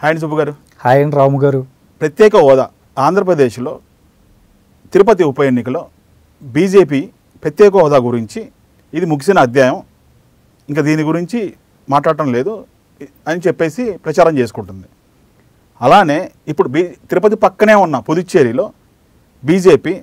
Hi Subbu గారు hi అండి రాము గారు ప్రత్యేక హోదా ఆంధ్రప్రదేశ్లో తిరుపతి ఉప ఎన్నికలో బీజేపీ ప్రత్యేక హోదా గురించి ఇది ముగిసిన అధ్యాయం ఇంకా దీని గురించి మాట్లాడటం లేదు అని చెప్పేసి ప్రచారం చేసుకుంటుంది అలానే ఇప్పుడు బీ తిరుపతి పక్కనే ఉన్న పుదుచ్చేరిలో బీజేపీ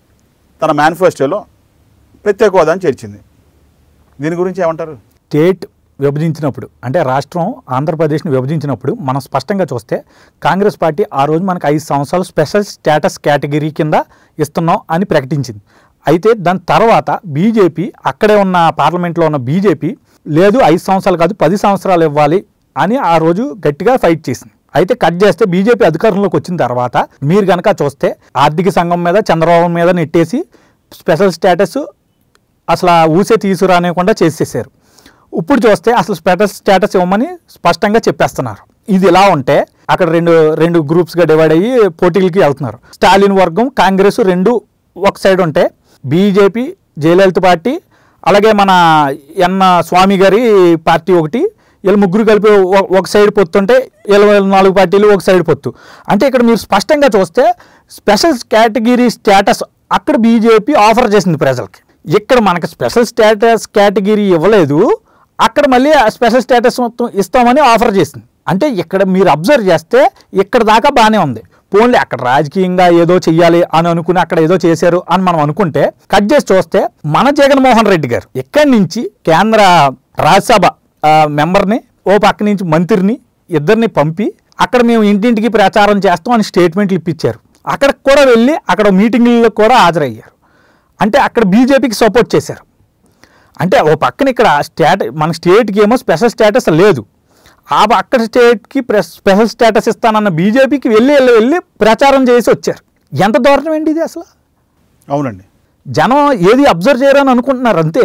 తన మేనిఫెస్టోలో ప్రత్యేక హోదాని చేర్చింది దీని గురించి ఏమంటారు స్టేట్ విభజించినప్పుడు అంటే రాష్ట్రం ఆంధ్రప్రదేశ్ని విభజించినప్పుడు మనం స్పష్టంగా చూస్తే కాంగ్రెస్ పార్టీ ఆ రోజు మనకు ఐదు సంవత్సరాలు స్పెషల్ స్టేటస్ కేటగిరీ కింద ఇస్తున్నాం అని ప్రకటించింది అయితే దాని తర్వాత బీజేపీ అక్కడే ఉన్న పార్లమెంట్లో ఉన్న బీజేపీ లేదు ఐదు సంవత్సరాలు కాదు పది సంవత్సరాలు ఇవ్వాలి అని ఆ రోజు గట్టిగా ఫైట్ చేసింది అయితే కట్ చేస్తే బీజేపీ అధికారంలోకి వచ్చిన తర్వాత మీరు కనుక చూస్తే ఆర్థిక సంఘం మీద చంద్రబాబు మీద నెట్టేసి స్పెషల్ స్టేటస్ అసలు ఆ ఊసే తీసుకురానివ్వకుండా చేసేసారు ఇప్పుడు చూస్తే అసలు స్టేటస్ స్టేటస్ ఇవ్వమని స్పష్టంగా చెప్పేస్తున్నారు ఇది ఇలా ఉంటే అక్కడ రెండు రెండు గ్రూప్స్గా డివైడ్ అయ్యి పోటీలకి వెళ్తున్నారు స్టాలిన్ వర్గం కాంగ్రెస్ రెండు ఒక సైడ్ ఉంటే బీజేపీ జయలలిత పార్టీ అలాగే మన ఎన్న స్వామి గారి పార్టీ ఒకటి వీళ్ళు ముగ్గురు కలిపి ఒ- ఒక సైడ్ పొత్తుంటే వీళ్ళ నాలుగు పార్టీలు ఒక సైడ్ పొత్తు అంటే ఇక్కడ మీరు స్పష్టంగా చూస్తే స్పెషల్ కేటగిరీ స్టేటస్ అక్కడ బీజేపీ ఆఫర్ చేసింది ప్రజలకి ఇక్కడ మనకి స్పెషల్ స్టేటస్ కేటగిరీ ఇవ్వలేదు అక్కడ మళ్ళీ ఆ స్పెషల్ స్టేటస్ మొత్తం ఇస్తామని ఆఫర్ చేసింది అంటే ఇక్కడ మీరు అబ్జర్వ్ చేస్తే ఇక్కడ దాకా బాగానే ఉంది పోన్లే అక్కడ రాజకీయంగా ఏదో చెయ్యాలి అని అనుకుని అక్కడ ఏదో చేశారు అని మనం అనుకుంటే కట్ చేసి చూస్తే మన జగన్మోహన్ రెడ్డి గారు ఇక్కడి నుంచి కేంద్ర రాజ్యసభ ఆ, మెంబర్ని ఓ పక్క నుంచి మంత్రిని ఇద్దరిని పంపి అక్కడ మేము ఇంటింటికి ప్రచారం చేస్తాం అని స్టేట్మెంట్లు ఇప్పించారు అక్కడికి కూడా వెళ్ళి అక్కడ మీటింగ్లలో కూడా హాజరయ్యారు అంటే అక్కడ బీజేపీకి సపోర్ట్ చేశారు అంటే ఓ పక్కన ఇక్కడ స్టేట మన స్టేట్కి ఏమో స్పెషల్ స్టేటస్ లేదు ఆ అక్కడ స్టేట్కి ప్రెస్ స్పెషల్ స్టేటస్ ఇస్తానన్న బీజేపీకి వెళ్ళి వెళ్ళి వెళ్ళి ప్రచారం చేసి వచ్చారు ఎంత దారుణం ఏంటి ఇది అసలు అవునండి జనం ఏది అబ్జర్వ్ చేయరని అనుకుంటున్నారు అంతే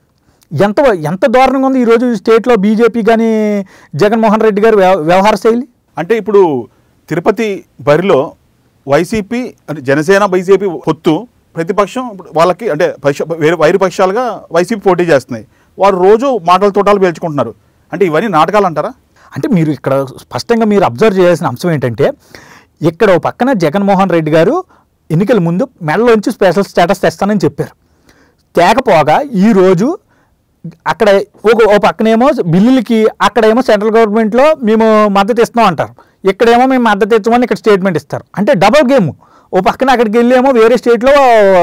ఎంత ఎంత దారుణంగా ఉంది ఈరోజు స్టేట్లో బీజేపీ కానీ జగన్మోహన్ రెడ్డి గారి వ్యవ- వ్యవహార శైలి అంటే ఇప్పుడు తిరుపతి బరిలో వైసీపీ అంటే జనసేన బీజేపీ పొత్తు ప్రతిపక్షం ఇప్పుడు వాళ్ళకి అంటే పక్ష వేరే వైరు పక్షాలుగా వైసీపీ పోటీ చేస్తున్నాయి వారు రోజు మాటల తోటాలు పేల్చుకుంటున్నారు అంటే ఇవన్నీ నాటకాలు అంటారా అంటే మీరు ఇక్కడ స్పష్టంగా మీరు అబ్జర్వ్ చేయాల్సిన అంశం ఏంటంటే ఇక్కడ ఓ పక్కన జగన్మోహన్ రెడ్డి గారు ఎన్నికల ముందు మెడలోంచి స్పెషల్ స్టేటస్ తెస్తానని చెప్పారు తేకపోగా ఈరోజు అక్కడ ఒక ఓ పక్కనేమో బిల్లులకి అక్కడేమో సెంట్రల్ గవర్నమెంట్లో మేము మద్దతు ఇస్తున్నాం అంటారు ఇక్కడేమో మేము మద్దతు ఇస్తామని ఇక్కడ స్టేట్మెంట్ ఇస్తారు అంటే డబుల్ గేమ్ ఓ పక్కన అక్కడికి వెళ్ళి ఏమో వేరే స్టేట్లో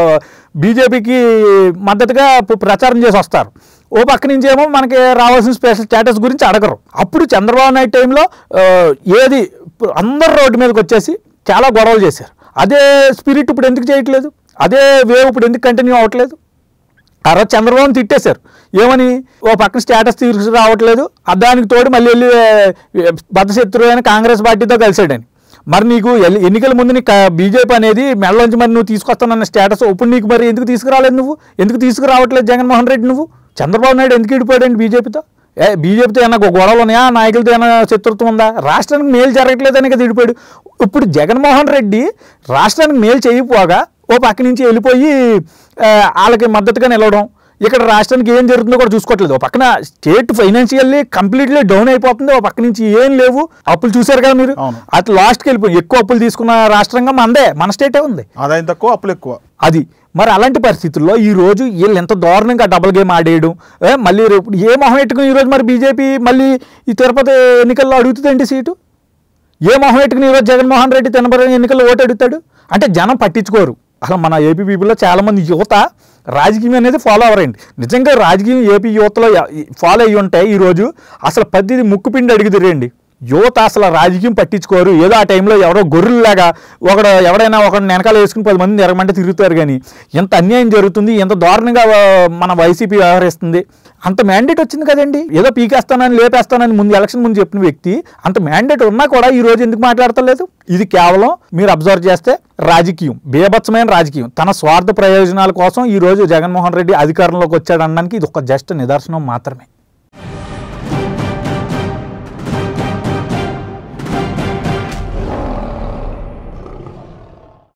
బీజేపీకి మద్దతుగా ప్ర- ప్రచారం చేసి వస్తారు ఓ పక్క నుంచి ఏమో మనకి రావాల్సిన స్పెషల్ స్టేటస్ గురించి అడగరు అప్పుడు చంద్రబాబు నాయుడు టైంలో ఆ, ఏది అందరు రోడ్డు మీదకి వచ్చేసి చాలా గొడవలు చేశారు అదే స్పిరిట్ ఇప్పుడు ఎందుకు చేయట్లేదు అదే వేవ్ ఇప్పుడు ఎందుకు కంటిన్యూ అవ్వట్లేదు ఆ రోజు చంద్రబాబుని తిట్టేశారు ఏమని ఓ పక్కన స్టేటస్ తీసుకు రావట్లేదు ఆ దానికి తోడు మళ్ళీ వెళ్ళి బద్దశత్రువు అయిన కాంగ్రెస్ పార్టీతో కలిసాడని మరి నీకు ఎల్- ఎన్నికల ముందు నీకు బీజేపీ అనేది మెడలోంచి మరి నువ్వు తీసుకొస్తానన్న స్టేటస్ ఇప్పుడు నీకు మరి ఎందుకు తీసుకురాలేదు నువ్వు ఎందుకు తీసుకురావట్లేదు జగన్మోహన్ రెడ్డి నువ్వు చంద్రబాబు నాయుడు ఎందుకు ఇడిపోయాడండి బీజేపీతో ఏ బీజేపీతో ఏమైనా గొ- గొడవలు ఉన్నాయా నాయకులతో ఏమైనా శత్రుత్వం ఉందా రాష్ట్రానికి మేలు జరగట్లేదని కదా ఇడిపోయాడు ఇప్పుడు జగన్మోహన్ రెడ్డి రాష్ట్రానికి మేలు చేయకపోగా ఓ పక్క నుంచి వెళ్ళిపోయి ఆ, వాళ్ళకి మద్దతుగా నిలవడం ఇక్కడ రాష్ట్రానికి ఏం జరుగుతుందో కూడా చూసుకోవట్లేదు ఓ పక్కన స్టేట్ ఫైనాన్షియల్లీ కంప్లీట్లీ డౌన్ అయిపోతుంది ఓ పక్క నుంచి ఏం లేవు అప్పులు చూశారు కదా మీరు అవును. అటు లాస్ట్కి వెళ్ళిపోయి ఎక్కువ అప్పులు తీసుకున్న రాష్ట్రంగా మనదే మన స్టేటే ఉంది ఆదాయం తక్కువ అప్పులు ఎక్కువ అది మరి అలాంటి పరిస్థితుల్లో ఈ రోజు వీళ్ళు ఎంత దారుణంగా డబుల్ గేమ్ ఆడేయడం ఏ, మళ్ళీ రేపు ఏ మొహం పెట్టుకుని ఈరోజు మరి బీజేపీ మళ్ళీ ఈ తిరుపతి ఎన్నికల్లో అడుగుతుందండి సీటు ఏ మొహం పెట్టుకుని ఈరోజు జగన్మోహన్ రెడ్డి తినబడిన ఎన్నికల్లో ఓటు అడుగుతాడు అంటే జనం పట్టించుకోరు అసలు మన ఏపీ పీపుల్లో చాలామంది యువత రాజకీయం అనేది ఫాలో అవ్వరండి నిజంగా రాజకీయం ఏపీ యువతలో ఫాలో అయ్యి ఉంటే ఈరోజు అసలు పద్దెది ముక్కుపిండి అడుగుతురండి యువత అసలు రాజకీయం పట్టించుకోరు ఏదో ఆ టైంలో ఎవరో గొర్రెల్లాగా ఒకడు ఎవడైనా ఒక వెనకాల వేసుకుని పది మంది ఎరగమంటే తిరుగుతారు కానీ ఎంత అన్యాయం జరుగుతుంది ఎంత దారుణంగా ఆ, మన వైసీపీ వ్యవహరిస్తుంది అంత మ్యాండేట్ వచ్చింది కదండి ఏదో పీకేస్తానని లేపేస్తానని ముందు ఎలక్షన్ ముందు చెప్పిన వ్యక్తి అంత మ్యాండేట్ ఉన్నా కూడా ఈ రోజు ఎందుకు మాట్లాడతలేదు ఇది కేవలం మీరు అబ్జర్వ్ చేస్తే రాజకీయం బేభత్సమైన రాజకీయం తన స్వార్థ ప్రయోజనాల కోసం ఈ రోజు జగన్మోహన్ రెడ్డి అధికారంలోకి వచ్చాడనడానికి ఇది ఒక జస్ట్ నిదర్శనం మాత్రమే